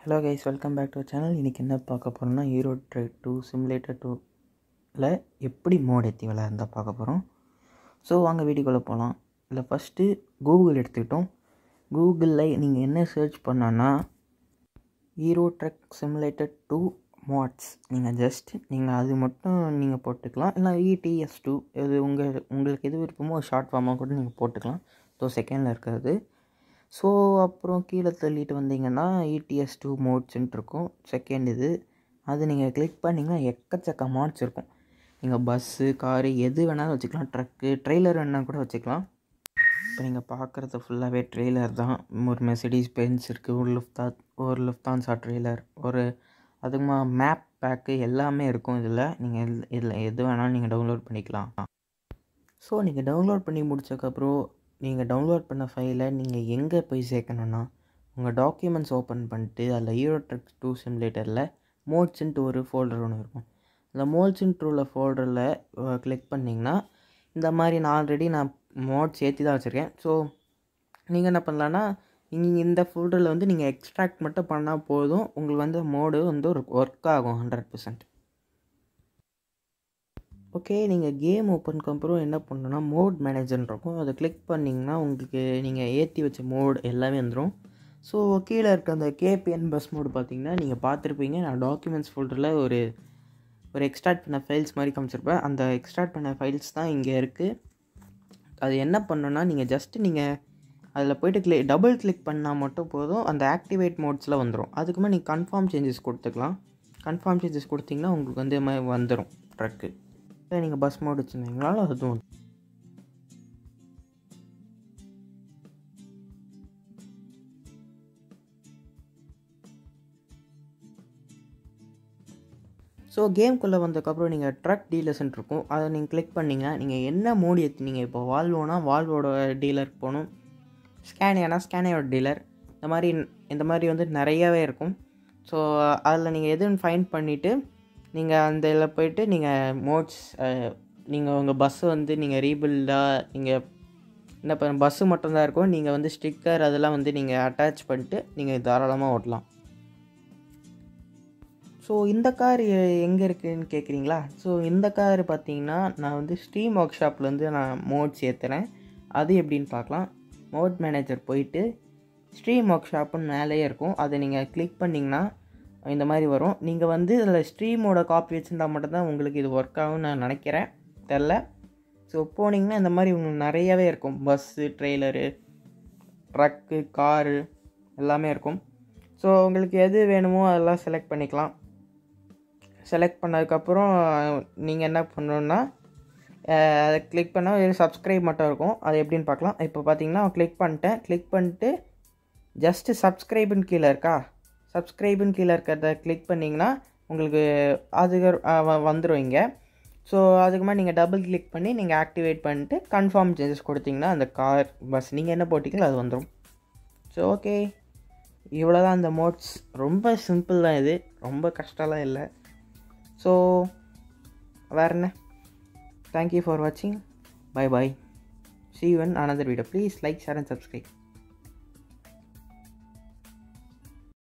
hello guys welcome back to channel இன்றைக்கி என்ன பார்க்க போகிறோம்னா ஹீரோ ட்ரைட் டூ சிமுலேட்டர் டூவில் எப்படி மோட் ஏற்றி விளையாண்டா பார்க்க போகிறோம் ஸோ வாங்க வீடியோக்குள்ளே போகலாம் இல்லை ஃபஸ்ட்டு கூகுள் எடுத்துக்கிட்டோம் கூகுளில் நீங்கள் என்ன சர்ச் பண்ணோன்னா hero truck simulator two mods நீங்கள் ஜஸ்ட் நீங்கள் அது மட்டும் நீங்கள் போட்டுக்கலாம் இல்லை இடிஎஸ் டூ இது உங்கள் உங்களுக்கு எது விருப்பமோ ஷார்ட் ஃபார்மாக கூட நீங்கள் போட்டுக்கலாம் ஸோ செகண்டில் இருக்கிறது ஸோ அப்புறம் கீழே தள்ளிட்டு வந்தீங்கன்னா இடிஎஸ் டூ மோட்ஸ்ன்ட்டு இருக்கும் செகண்ட் இது அது நீங்கள் கிளிக் பண்ணிங்கன்னா எக்கச்சக்க மாட்ஸ் இருக்கும் நீங்கள் பஸ்ஸு காரு எது வேணாலும் வச்சுக்கலாம் ட்ரக்கு ட்ரெய்லர் வேணால் கூட வச்சுக்கலாம் இப்போ நீங்கள் பார்க்குறது ஃபுல்லாகவே ட்ரெய்லர் தான் ஒரு மெசடிஸ் பென்ஸ் இருக்குது ஒரு லிஃப்டா ஒரு லிஃப்டான்ஸா ட்ரெய்லர் ஒரு அதுக்குமா மேப் பேக்கு எல்லாமே இருக்கும் இதில் நீங்கள் இதில் எது வேணாலும் நீங்கள் டவுன்லோட் பண்ணிக்கலாம் ஸோ நீங்கள் டவுன்லோட் பண்ணி முடிச்சக்கப்புறம் நீங்கள் டவுன்லோட் பண்ண ஃபைலை நீங்கள் எங்கே போய் சேர்க்கணுன்னா உங்கள் டாக்குமெண்ட்ஸ் ஓப்பன் பண்ணிட்டு அதில் ஹீரோ ட்ரக் டூ சிமுலேட்டரில் மோட்ஸ்ன்ட்டு ஒரு ஃபோல்டர் ஒன்று இருக்கும் அந்த மோட்ஸ்ன்ட்டு உள்ள ஃபோல்டரில் கிளிக் பண்ணிங்கன்னா இந்த மாதிரி நான் ஆல்ரெடி நான் மோட்ஸ் ஏற்றி தான் வச்சுருக்கேன் ஸோ நீங்கள் என்ன பண்ணலான்னா இங்கே இந்த ஃபோல்டரில் வந்து நீங்கள் எக்ஸ்ட்ராக்ட் மட்டும் பண்ணால் போதும் உங்களுக்கு வந்து மோடு வந்து ஒரு ஒர்க் ஆகும் ஹண்ட்ரட் பர்சன்ட் ஓகே நீங்கள் கேம் ஓப்பனுக்கு அப்புறம் என்ன பண்ணணும்னா மோட் மேனேஜர்னு இருக்கும் அதை கிளிக் பண்ணிங்கன்னா உங்களுக்கு நீங்கள் ஏற்றி வச்ச மோட் எல்லாமே வந்துடும் ஸோ கீழே இருக்க அந்த கேபிஎன் பஸ் மோடு பார்த்தீங்கன்னா நீங்கள் பார்த்துருப்பீங்க நான் டாக்குமெண்ட்ஸ் ஃபோல்டரில் ஒரு ஒரு எக்ஸ்ட்ராக்ட் பண்ண ஃபைல்ஸ் மாதிரி காமிச்சிருப்பேன் அந்த எக்ஸ்ட்ராக்ட் பண்ண ஃபைல்ஸ் தான் இங்கே இருக்குது அது என்ன பண்ணணுன்னா நீங்கள் ஜஸ்ட்டு நீங்கள் அதில் போய்ட்டு கிளி டபுள் கிளிக் பண்ணால் மட்டும் போதும் அந்த ஆக்டிவேட் மோட்ஸில் வந்துடும் அதுக்குமே நீங்கள் கன்ஃபார்ம் சேஞ்சஸ் கொடுத்துக்கலாம் கன்ஃபார்ம் சேஞ்சஸ் கொடுத்தீங்கன்னா உங்களுக்கு வந்து மாதிரி வந்துடும் ட்ரக்கு இல்லை நீங்கள் பஸ் மோட் வச்சுருந்தீங்கனாலும் அதுவும் ஸோ கேம்குள்ளே வந்ததுக்கப்புறம் நீங்கள் ட்ரக் டீலர்ஸ்ன்னு இருக்கும் அதை நீங்கள் கிளிக் பண்ணிங்க நீங்கள் என்ன மோடி ஏற்றினீங்க இப்போ வால்வோனா வால்வோட டீலருக்கு போகணும் ஸ்கேனியானா ஸ்கேனியோட டீலர் இந்த மாதிரி இந்த மாதிரி வந்து நிறையாவே இருக்கும் ஸோ அதில் நீங்கள் எதுன்னு ஃபைன் பண்ணிவிட்டு நீங்கள் அந்த இதில் போயிட்டு நீங்கள் மோட்ஸ் நீங்கள் உங்கள் பஸ்ஸு வந்து நீங்கள் ரீபில்டாக நீங்கள் என்ன பண்ண பஸ்ஸு மட்டும்தான் இருக்கும் நீங்கள் வந்து ஸ்டிக்கர் அதெல்லாம் வந்து நீங்கள் அட்டாச் பண்ணிட்டு நீங்கள் தாராளமாக ஓட்டலாம் ஸோ இந்த கார் எங்கே இருக்குதுன்னு கேட்குறீங்களா ஸோ இந்த கார் பார்த்தீங்கன்னா நான் வந்து ஸ்ட்ரீம் ஒர்க் ஷாப்லேருந்து நான் மோட்ஸ் ஏற்றுறேன் அது எப்படின்னு பார்க்கலாம் மோட் மேனேஜர் போயிட்டு ஸ்ட்ரீம் ஒர்க் ஷாப்புன்னு மேலேயே இருக்கும் அதை நீங்கள் கிளிக் பண்ணிங்கன்னா இந்த மாதிரி வரும் நீங்கள் வந்து இதில் ஸ்ட்ரீமோட காப்பி வச்சுருந்தா மட்டும்தான் உங்களுக்கு இது ஒர்க் ஆகும்னு நான் நினைக்கிறேன் தெரில ஸோ போனீங்கன்னா இந்த மாதிரி உங்களுக்கு நிறையவே இருக்கும் பஸ்ஸு ட்ரெய்லரு ட்ரக்கு காரு எல்லாமே இருக்கும் ஸோ உங்களுக்கு எது வேணுமோ அதெல்லாம் செலக்ட் பண்ணிக்கலாம் செலக்ட் பண்ணதுக்கப்புறம் நீங்கள் என்ன பண்ணணுன்னா அதை கிளிக் பண்ணால் வெறும் சப்ஸ்கிரைப் மட்டும் இருக்கும் அது எப்படின்னு பார்க்கலாம் இப்போ பார்த்தீங்கன்னா கிளிக் பண்ணிட்டேன் கிளிக் பண்ணிட்டு ஜஸ்ட்டு சப்ஸ்கிரைபுன்னு கீழே இருக்கா சப்ஸ்கிரைபுன்னு கீழே இருக்கிறத கிளிக் பண்ணிங்கன்னா உங்களுக்கு அது வந்துடும் இங்கே ஸோ அதுக்கு மாதிரி நீங்கள் டபுள் கிளிக் பண்ணி நீங்கள் ஆக்டிவேட் பண்ணிட்டு கன்ஃபார்ம் சேஞ்சஸ் கொடுத்தீங்கன்னா அந்த கார் பஸ் நீங்கள் என்ன போட்டிங்களோ அது வந்துடும் ஸோ ஓகே இவ்வளோ தான் அந்த மோட்ஸ் ரொம்ப சிம்பிள் தான் இது ரொம்ப கஷ்டம்லாம் இல்லை ஸோ வேறு என்ன தேங்க்யூ ஃபார் வாட்சிங் bye bye see you in another video please like share and subscribe